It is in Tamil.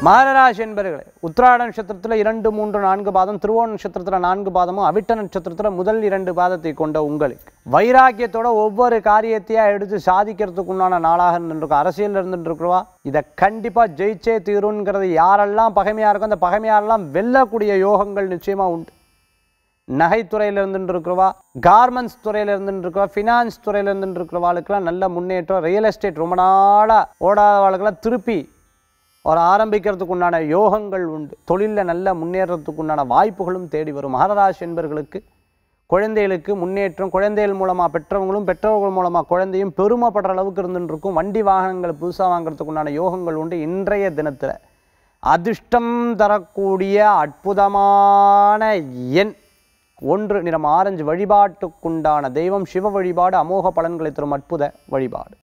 மகராசி என்பர்களே உத்திராட நட்சத்திரத்தில் இரண்டு மூன்று நான்கு பாதம் திருவோண நட்சத்திரத்தில் நான்கு பாதமும் அவிட்ட நட்சத்திரத்தில் முதல் இரண்டு பாதத்தை கொண்ட உங்களுக்கு வைராக்கியத்தோட ஒவ்வொரு காரியத்தையா எடுத்து சாதிக்கிறதுக்கு உண்டான நாளாக இருந்துருக்கும் அரசியல் இருந்துட்டு இருக்கிறவா இதை கண்டிப்பா ஜெயிச்சே தீருங்கிறது யாரெல்லாம் பகைமையா இருக்கோ அந்த பகைமையாரெல்லாம் வெல்லக்கூடிய யோகங்கள் நிச்சயமா உண்டு நகைத்துறையில் இருந்துட்டு இருக்கிறவா கார்மெண்ட்ஸ் துறையில் இருந்துட்டு இருக்கிறவா ஃபினான்ஸ் துறையில் இருந்துட்டு இருக்கிறவாளுக்கெல்லாம் நல்ல முன்னேற்றம் ரியல் எஸ்டேட் ரொம்ப நாளாக ஓடாதவாளுக்கெல்லாம் திருப்பி ஒரு ஆரம்பிக்கிறதுக்கு உண்டான யோகங்கள் உண்டு தொழிலில் நல்ல முன்னேறதுக்கு உண்டான வாய்ப்புகளும் தேடி வரும் மகராசி என்பர்களுக்கு குழந்தைகளுக்கு முன்னேற்றம் குழந்தைகள் மூலமாக பெற்றவங்களும் பெற்றவர்கள் மூலமாக குழந்தையும் பெருமைப்படுற அளவுக்கு இருந்துட்டு இருக்கும் வண்டி வாகனங்கள் புதுசாக வாங்குறதுக்கு உண்டான யோகங்கள் உண்டு இன்றைய தினத்தில் அதிர்ஷ்டம் தரக்கூடிய அற்புதமான எண் ஒன்று நிறம் ஆரஞ்சு வழிபாட்டுக்குண்டான தெய்வம் சிவ வழிபாடு அமோக பலன்களை தரும் அற்புத வழிபாடு